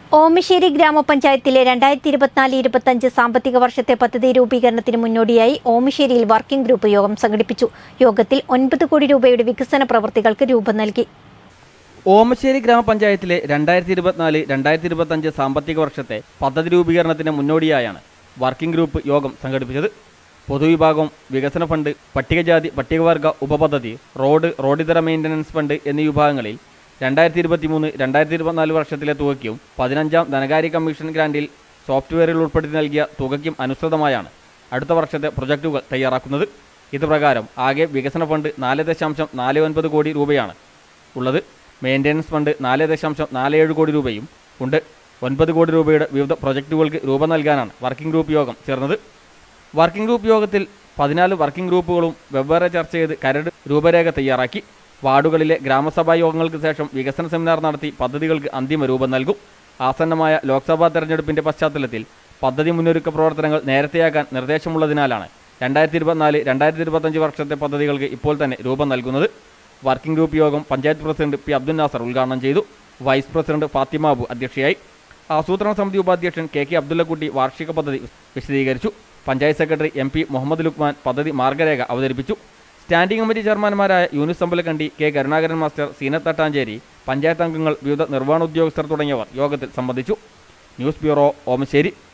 ഓമശ്ശേരി ഗ്രാമപഞ്ചായത്തിലെ രണ്ടായിരത്തി ഇരുപത്തിനാല് ഇരുപത്തഞ്ച് സാമ്പത്തിക വർഷത്തെ പദ്ധതി രൂപീകരണത്തിന് മുന്നോടിയായി ഓമശ്ശേരിയിൽ വർക്കിംഗ് ഗ്രൂപ്പ് യോഗം സംഘടിപ്പിച്ചു യോഗത്തിൽ ഒൻപത് കോടി രൂപയുടെ വികസന പ്രവർത്തികൾക്ക് രൂപം നൽകി ഓമശ്ശേരി ഗ്രാമപഞ്ചായത്തിലെ രണ്ടായിരത്തി ഇരുപത്തിനാല് രണ്ടായിരത്തി ഇരുപത്തഞ്ച് സാമ്പത്തിക വർഷത്തെ പദ്ധതി രൂപീകരണത്തിന് മുന്നോടിയായാണ് വർക്കിംഗ് ഗ്രൂപ്പ് യോഗം സംഘടിപ്പിച്ചത് പൊതുവിഭാഗം വികസന ഫണ്ട് പട്ടികജാതി പട്ടികവർഗ ഉപപദ്ധതി റോഡ് റോഡിതര മെയിൻ്റനൻസ് ഫണ്ട് എന്നീ വിഭാഗങ്ങളിൽ രണ്ടായിരത്തി ഇരുപത്തി മൂന്ന് രണ്ടായിരത്തി ഇരുപത്തിനാല് വർഷത്തിലെ തുകയ്ക്കും പതിനഞ്ചാം ധനകാര്യ കമ്മീഷൻ ഗ്രാൻഡിൽ സോഫ്റ്റ്വെയറിൽ ഉൾപ്പെടുത്തി നൽകിയ തുകയ്ക്കും അനുസൃതമായാണ് അടുത്ത വർഷത്തെ പ്രൊജക്റ്റുകൾ തയ്യാറാക്കുന്നത് ഇതുപ്രകാരം ആകെ വികസന ഫണ്ട് നാല് ദശാംശം നാല് ഒൻപത് കോടി രൂപയാണ് ഉള്ളത് മെയിൻ്റനൻസ് ഫണ്ട് നാല് ദശാംശം നാല് ഏഴ് കോടി രൂപയും ഉണ്ട് ഒൻപത് കോടി രൂപയുടെ വിവിധ പ്രൊജക്റ്റുകൾക്ക് രൂപം നൽകാനാണ് വർക്കിംഗ് ഗ്രൂപ്പ് യോഗം ചേർന്നത് വർക്കിംഗ് ഗ്രൂപ്പ് യോഗത്തിൽ പതിനാല് വർക്കിംഗ് ഗ്രൂപ്പുകളും വെവ്വേറെ ചർച്ച ചെയ്ത് കരട് രൂപരേഖ തയ്യാറാക്കി വാർഡുകളിലെ ഗ്രാമസഭാ യോഗങ്ങൾക്ക് ശേഷം വികസന സെമിനാർ നടത്തി പദ്ധതികൾക്ക് അന്തിമ രൂപം നൽകും ആസന്നമായ ലോക്സഭാ തെരഞ്ഞെടുപ്പിന്റെ പശ്ചാത്തലത്തിൽ പദ്ധതി മുന്നൊരുക്ക പ്രവർത്തനങ്ങൾ നേരത്തെയാക്കാൻ നിർദ്ദേശമുള്ളതിനാലാണ് രണ്ടായിരത്തി ഇരുപത്തിനാല് രണ്ടായിരത്തി ഇരുപത്തഞ്ച് വർഷത്തെ പദ്ധതികൾക്ക് ഇപ്പോൾ തന്നെ രൂപം നൽകുന്നത് വർക്കിംഗ് ഗ്രൂപ്പ് യോഗം പഞ്ചായത്ത് പ്രസിഡന്റ് പി അബ്ദുൽ നാസർ ഉദ്ഘാടനം ചെയ്തു വൈസ് പ്രസിഡന്റ് ഫാത്തിമാബു അധ്യക്ഷയായി ആസൂത്രണ സമിതി ഉപാധ്യക്ഷൻ കെ കെ അബ്ദുള്ളക്കുട്ടി വാർഷിക പദ്ധതി വിശദീകരിച്ചു panchayat secretary M P Muhammad Lukman പദ്ധതി മാർഗരേഖ അവതരിപ്പിച്ചു സ്റ്റാൻഡിംഗ് കമ്മിറ്റി ചെയർമാൻമാരായ യൂനിസ് അമ്പലക്കണ്ടി കെ കരുണാകരൻ മാസ്റ്റർ സീനത്ത് തട്ടാഞ്ചേരി പഞ്ചായത്ത് അംഗങ്ങൾ വിവിധ നിർവ്വഹണ ഉദ്യോഗസ്ഥർ തുടങ്ങിയവർ യോഗത്തിൽ സംബന്ധിച്ചു ന്യൂസ് ബ്യൂറോ ഓമശ്ശേരി